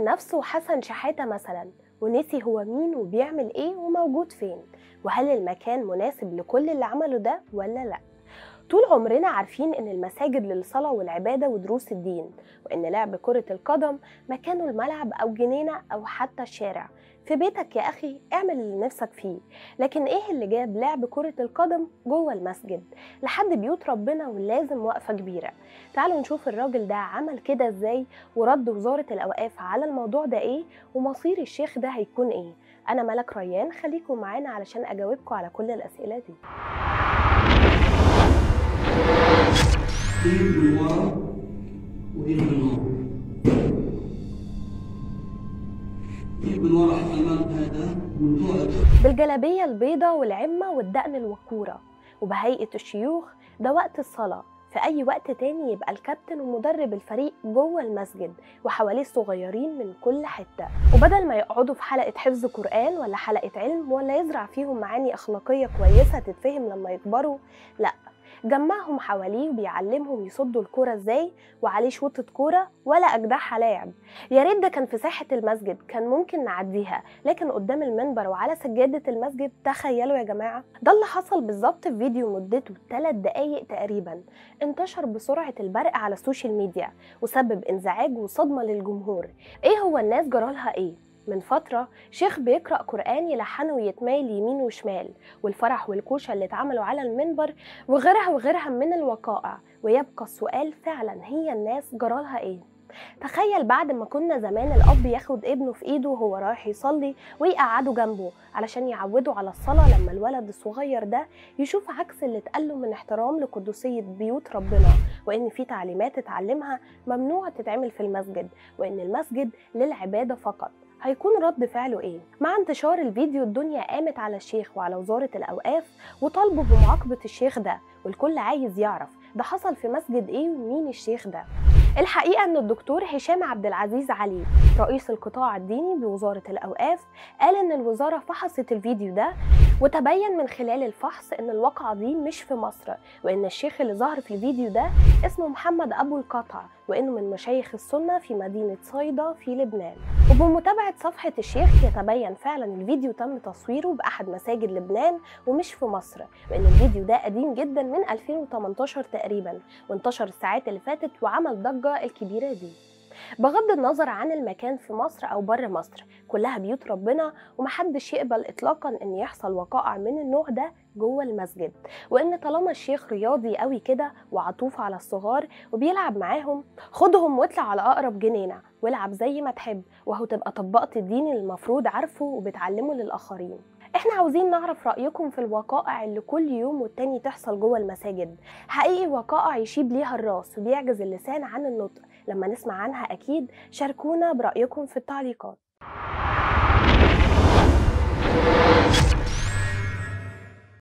نفسه حسن شحاتة مثلا ونسي هو مين وبيعمل ايه وموجود فين وهل المكان مناسب لكل اللي عمله ده ولا لا طول عمرنا عارفين ان المساجد للصلاة والعبادة ودروس الدين وان لعب كرة القدم مكانه الملعب او جنينة او حتى الشارع في بيتك يا اخي اعمل اللي نفسك فيه لكن ايه اللي جاب لعب كرة القدم جوه المسجد لحد بيوت ربنا ولازم وقفة كبيرة تعالوا نشوف الراجل ده عمل كده ازاي ورد وزارة الاوقاف على الموضوع ده ايه ومصير الشيخ ده هيكون ايه انا ملك ريان خليكم معانا علشان اجاوبكم على كل الاسئلة دي ايد من ورا وايد من ورا ايد من ورا الامام هذا من بعد بالجلابية البيضة والعمة والدقن الوقورة وبهيئة الشيوخ ده وقت الصلاة في أي وقت تاني يبقى الكابتن ومدرب الفريق جوه المسجد وحواليه الصغيرين من كل حتة وبدل ما يقعدوا في حلقة حفظ قرآن ولا حلقة علم ولا يزرع فيهم معاني أخلاقية كويسة تتفهم لما يكبروا لأ جمعهم حواليه وبيعلمهم يصدوا الكورة ازاي وعليه شوطة كورة ولا أجدعها لاعب يا ريت ده كان في ساحة المسجد كان ممكن نعديها لكن قدام المنبر وعلى سجادة المسجد تخيلوا يا جماعة ده اللي حصل بالظبط في فيديو مدته 3 دقايق تقريبا انتشر بسرعة البرق على السوشيال ميديا وسبب انزعاج وصدمة للجمهور ايه هو الناس جرالها ايه من فترة شيخ بيقرأ قرآن يلحنه ويتمايل يمين وشمال والفرح والكوشة اللي اتعملوا على المنبر وغيرها وغيرها من الوقائع ويبقى السؤال فعلا هي الناس جرالها ايه تخيل بعد ما كنا زمان الأب ياخد ابنه في إيده وهو رايح يصلي ويقعده جنبه علشان يعوده على الصلاة لما الولد الصغير ده يشوف عكس اللي اتقاله من احترام لقدسية بيوت ربنا وإن في تعليمات اتعلمها ممنوع تتعمل في المسجد وإن المسجد للعبادة فقط هيكون رد فعله ايه؟ مع انتشار الفيديو الدنيا قامت على الشيخ وعلى وزارة الأوقاف وطالبوا بمعاقبة الشيخ ده والكل عايز يعرف ده حصل في مسجد ايه ومين الشيخ ده الحقيقة أن الدكتور هشام عبد العزيز علي رئيس القطاع الديني بوزارة الأوقاف قال أن الوزارة فحصت الفيديو ده وتبين من خلال الفحص أن الواقعة دي مش في مصر وأن الشيخ اللي ظهر في الفيديو ده اسمه محمد أبو القطع وأنه من مشايخ السنة في مدينة صيدا في لبنان وبمتابعة صفحة الشيخ يتبين فعلا الفيديو تم تصويره بأحد مساجد لبنان ومش في مصر وأن الفيديو ده قديم جدا من 2018 تقريبا وانتشر الساعات اللي فاتت وعمل ضجة الكبيرة دي بغض النظر عن المكان في مصر او بره مصر كلها بيوت ربنا ومحدش يقبل اطلاقا ان يحصل وقائع من النوع ده جوه المسجد وان طالما الشيخ رياضي قوي كده وعطوف على الصغار وبيلعب معاهم خدهم واطلع على اقرب جنينه والعب زي ما تحب وهو تبقى طبقت الدين اللي المفروض عارفه وبتعلمه للاخرين احنا عاوزين نعرف رأيكم في الوقائع اللي كل يوم والتاني تحصل جوه المساجد حقيقي وقائع يشيب ليها الراس وبيعجز اللسان عن النطق لما نسمع عنها أكيد شاركونا برأيكم في التعليقات